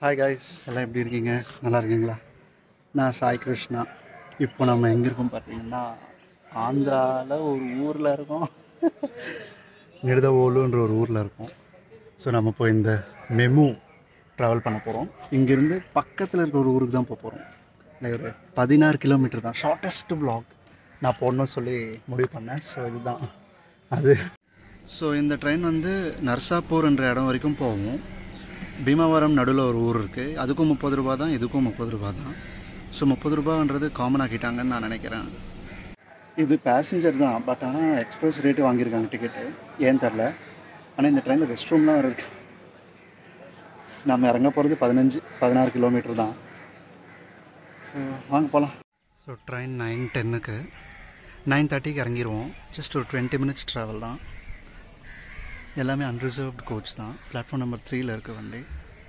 Hi guys எல்லாம் எப்படி இருக்கீங்க நல்லா இருக்கீங்களா நான் சாய் கிருஷ்ணா இப்போ நம்ம எங்கே இருக்கோம் பார்த்தீங்கன்னா ஆந்திராவில் ஒரு ஊரில் இருக்கோம் நெடுதவோலுன்ற ஒரு ஊரில் இருக்கோம் ஸோ நம்ம இப்போ இந்த மெமு ட்ராவல் பண்ண போகிறோம் இங்கேருந்து பக்கத்தில் இருக்கிற ஒரு ஊருக்கு தான் போக போகிறோம் இல்லை ஒரு பதினாறு கிலோமீட்டர் தான் ஷார்ட்டஸ்ட் vlog நான் போடணும்னு சொல்லி முடிவு பண்ணேன் ஸோ இதுதான் அது ஸோ இந்த ட்ரெயின் வந்து நர்சாப்பூர்ன்ற இடம் வரைக்கும் போகும் பீமாவரம் நடுவில் ஒரு ஊர் இருக்குது அதுக்கும் முப்பது ரூபா தான் இதுக்கும் முப்பது ரூபா தான் ஸோ முப்பது ரூபான்றது காமன் ஆக்கிட்டாங்கன்னு நான் நினைக்கிறேன் இது பேசஞ்சர் தான் பட் ஆனால் எக்ஸ்பிரஸ் ரேட்டு வாங்கியிருக்காங்க டிக்கெட்டு ஏன் தெரில ஆனால் இந்த ட்ரெயினில் ரெஸ்ட் ரூம்லாம் இருக்கு நம்ம இறங்க போகிறது பதினஞ்சு பதினாறு கிலோமீட்டர் தான் ஸோ வாங்க போகலாம் ஸோ ட்ரெயின் நைன் டென்னுக்கு நைன் தேர்ட்டிக்கு இறங்கிடுவோம் ஜஸ்ட் ஒரு டுவெண்ட்டி மினிட்ஸ் ட்ராவல் தான் எல்லாமே அன்ரிசர்வ்டு கோச் தான் பிளாட்ஃபார்ம் நம்பர் த்ரீல இருக்க வண்டி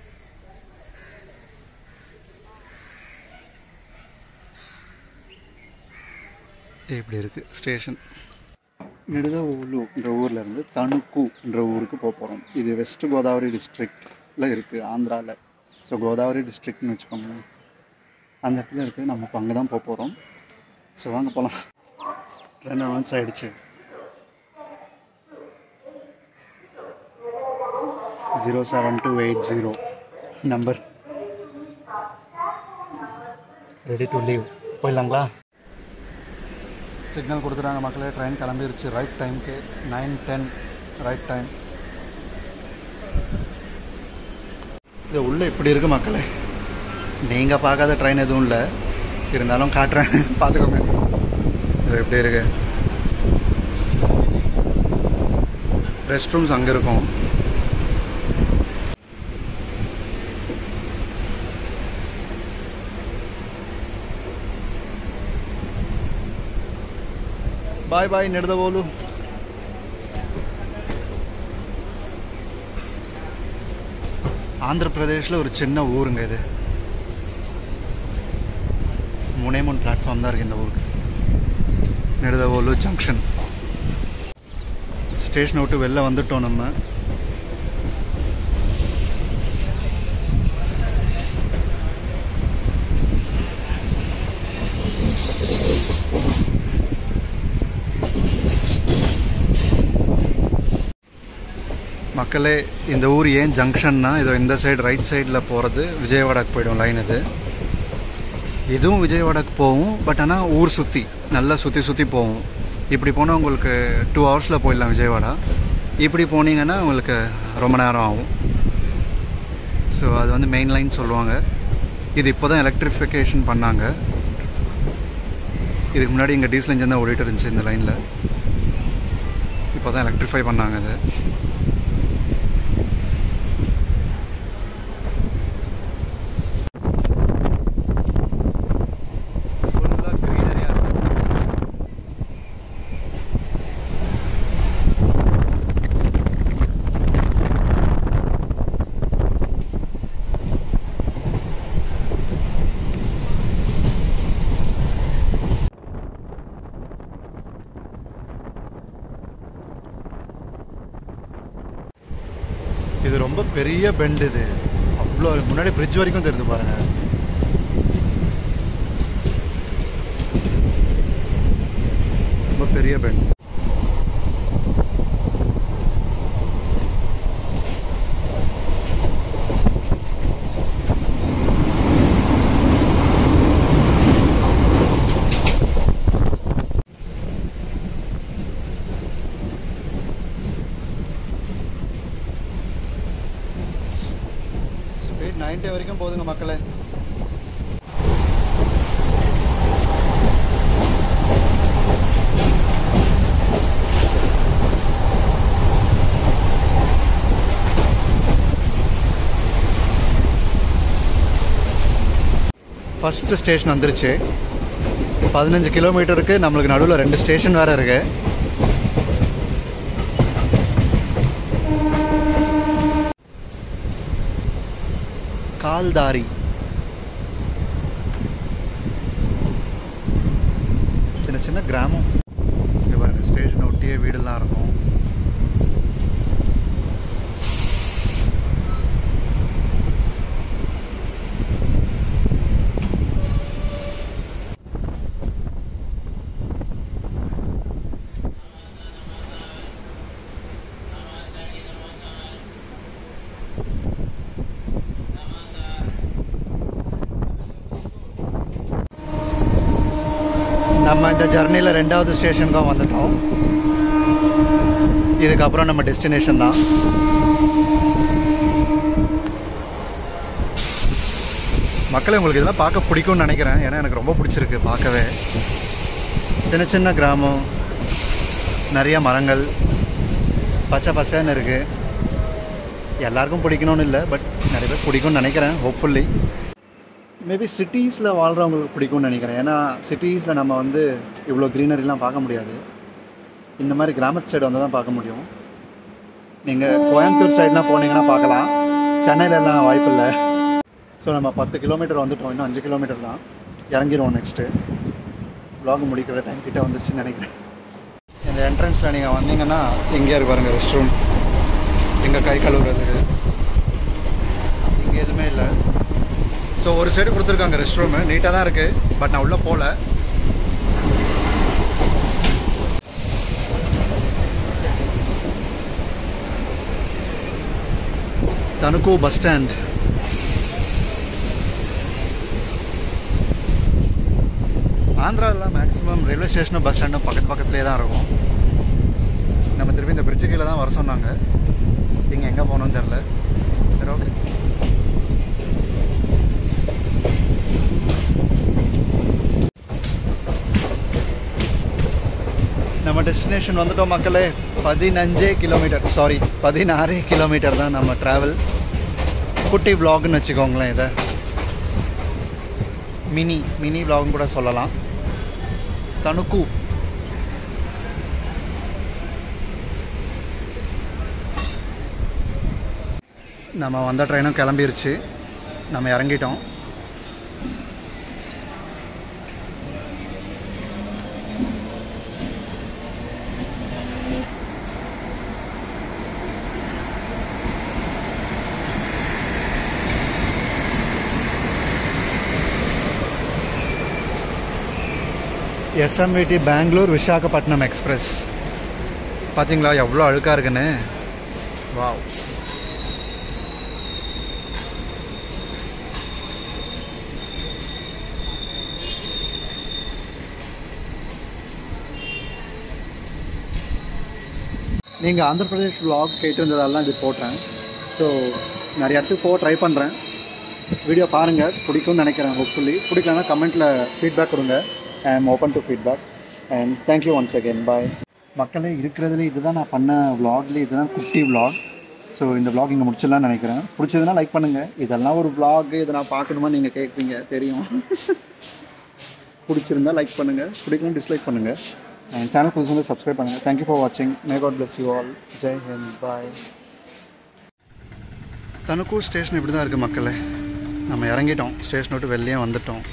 இப்படி இருக்குது ஸ்டேஷன் நெடுதோலுன்ற ஊரில் இருந்து தணுக்குன்ற ஊருக்கு போக போகிறோம் இது வெஸ்ட் கோதாவரி டிஸ்ட்ரிக்டில் இருக்குது ஆந்திராவில் ஸோ கோதாவரி டிஸ்ட்ரிக்ட்னு வச்சுக்கோங்க அந்த இடத்துல இருக்குது நம்ம இப்போ அங்கே தான் போக போகிறோம் ஸோ வாங்க போகலாம் ட்ரெயின் அனௌன்ஸ் ஆகிடுச்சு zero seven two eight zero number ready to leave போயிடலாங்களா சிக்னல் கொடுத்துட்டாங்க மக்களே ட்ரெயின் கிளம்பிருச்சு ரைட் டைம்க்கு நைன் டென் ரைட் டைம் இது உள்ளே இப்படி இருக்கு மக்களே நீங்கள் பார்க்காத ட்ரெயின் எதுவும் இல்லை இருந்தாலும் காட்டுறேன் பார்த்துக்கோங்க இது எப்படி இருக்கு ரெஸ்ட் ரூம்ஸ் அங்கே இருக்கும் ಬಾಯ್ ಬಾಯ್ ನಡೆದವೋಲು ஆந்திர பிரதேஷில் ஒரு சின்ன ஊருங்க இது மூணே மூணு பிளாட்ஃபார்ம் தான் இருக்குது இந்த ஊருக்கு நெடுதவோலு ஜங்ஷன் ஸ்டேஷனை விட்டு வெளில வந்துட்டோம் நம்ம மக்களே இந்த ஊர் ஏன் ஜங்ஷன்னா இதோ இந்த சைடு ரைட் சைடில் போகிறது விஜயவாடாக்கு போயிடும் லைன் இது இதுவும் விஜயவாடாக்கு போகும் பட் ஆனால் ஊர் சுற்றி நல்லா சுற்றி சுற்றி போகும் இப்படி போனால் உங்களுக்கு டூ ஹவர்ஸில் போயிடலாம் விஜயவாடா இப்படி போனீங்கன்னா உங்களுக்கு ரொம்ப நேரம் ஆகும் ஸோ அது வந்து மெயின் லைன் சொல்லுவாங்க இது இப்போ தான் எலக்ட்ரிஃபிகேஷன் பண்ணாங்க இதுக்கு முன்னாடி இங்கே டீசல் இன்ஜின் தான் ஓடிட்டு இருந்துச்சு இந்த லைனில் இப்போ தான் எலக்ட்ரிஃபை பண்ணாங்க இது ஃபுல்லாக க்ரீனரியாக இது ரொம்ப பெரிய பெண்ட் இது அவ்வளோ முன்னாடி பிரிட்ஜ் வரைக்கும் தெரியுது பாருங்க ரொம்ப பெரிய பெண்ட் ஸ்பீட் 90 வரைக்கும் போகுதுங்க மக்களே ஃபஸ்ட்டு ஸ்டேஷன் வந்துருச்சு பதினஞ்சு கிலோமீட்டருக்கு நம்மளுக்கு நடுவில் ரெண்டு ஸ்டேஷன் வேறு இருக்கு கால்தாரி சின்ன சின்ன கிராமம் இங்கே பாருங்க ஸ்டேஷனை ஒட்டியே வீடெல்லாம் இருக்கும் நம்ம இந்த ஜர்னியில் ரெண்டாவது ஸ்டேஷனுக்கும் வந்துட்டோம் இதுக்கப்புறம் நம்ம டெஸ்டினேஷன் தான் மக்களை உங்களுக்கு இதெல்லாம் பார்க்க பிடிக்கும்னு நினைக்கிறேன் ஏன்னா எனக்கு ரொம்ப பிடிச்சிருக்கு பார்க்கவே சின்ன சின்ன கிராமம் நிறைய மரங்கள் பச்சை பசேன்னு இருக்குது எல்லாருக்கும் பிடிக்கணும்னு இல்லை பட் நிறைய பேர் பிடிக்கும்னு நினைக்கிறேன் ஹோப்ஃபுல்லி மேபி சிட்டிஸில் வாழ்கிறவங்களுக்கு பிடிக்கும்னு நினைக்கிறேன் ஏன்னா சிட்டிஸில் நம்ம வந்து இவ்வளோ க்ரீனரிலாம் பார்க்க முடியாது இந்த மாதிரி கிராமத்து சைடு வந்து தான் பார்க்க முடியும் நீங்கள் கோயம்புத்தூர் சைடுனா போனீங்கன்னா பார்க்கலாம் சென்னையிலலாம் வாய்ப்பு இல்லை ஸோ நம்ம பத்து கிலோமீட்டர் வந்துட்டோம் இன்னும் அஞ்சு கிலோமீட்டர் தான் இறங்கிடுவோம் நெக்ஸ்ட்டு vlog முடிக்கிற டைம் கிட்ட வந்துருச்சுன்னு நினைக்கிறேன் இந்த என்ட்ரன்ஸில் நீங்கள் வந்தீங்கன்னா எங்கேயா இருக்கு பாருங்கள் ரெஸ்ட் ரூம் எங்கே கை கழுவுறதுக்கு இங்கே எதுவுமே இல்லை ஸோ ஒரு சைடு கொடுத்துருக்காங்க ரெஸ்ட் ரூமு நீட்டாக தான் இருக்குது பட் நான் உள்ளே போகல தனுக்கு பஸ் ஸ்டாண்ட் ஆந்திராவில் மேக்ஸிமம் ரயில்வே ஸ்டேஷனும் பஸ் ஸ்டாண்டும் பக்கத்து பக்கத்துலேயே தான் இருக்கும் நம்ம திருப்பி இந்த பிரிட்ஜு கீழே தான் வர சொன்னாங்க இங்கே எங்கே போகணும்னு தெரில சரி ஓகே நம்ம டெஸ்டினேஷன் வந்துட்டோம் மக்களே பதினஞ்சே கிலோமீட்டர் சாரி பதினாறே கிலோமீட்டர் தான் நம்ம ட்ராவல் குட்டி vlogனு வச்சுக்கோங்களேன் இதை மினி மினி vlogனு கூட சொல்லலாம் தனுக்கு நம்ம வந்த ட்ரெயினும் கிளம்பிருச்சு நம்ம இறங்கிட்டோம் எஸ்எம்விடி பெங்களூர் விசாகப்பட்டினம் எக்ஸ்பிரஸ் பார்த்தீங்களா எவ்வளோ அழுக்காக இருக்குன்னு வாவ் நீங்கள் ஆந்திர பிரதேஷ் vlog கேட்டு இருந்ததெல்லாம் இது போட்டேன் ஸோ நிறைய இடத்துக்கு போக ட்ரை பண்ணுறேன் வீடியோ பாருங்கள் பிடிக்கும்னு நினைக்கிறேன் ஹோப்ஃபுல்லி பிடிக்கலன்னா கமெண்ட்டில் ஃபீட்பேக் கொடுங்க I am open to feedback and thank you once again bye மக்களே இருக்கிறதுல இதுதான் நான் பண்ண vlogல இதுதான் குட்டி vlog ஸோ இந்த vlog இங்கே முடிச்சிடலாம்னு நினைக்கிறேன் பிடிச்சதுன்னா லைக் பண்ணுங்கள் இதெல்லாம் ஒரு vlog இதை நான் பார்க்கணுமா நீங்கள் கேட்பீங்க தெரியும் பிடிச்சிருந்தா லைக் பண்ணுங்கள் பிடிக்கணும் டிஸ்லைக் பண்ணுங்கள் என் சேனல் புதுசு வந்து சப்ஸ்கிரைப் பண்ணுங்கள் தேங்க்யூ ஃபார் வாட்சிங் may God bless you all Jai Hind bye Tanuku station இப்படி தான் இருக்குது மக்களே நம்ம இறங்கிட்டோம் ஸ்டேஷன் விட்டு வெளியே வந்துட்டோம்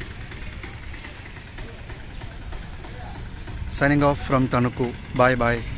signing off from Tanuku. Bye bye.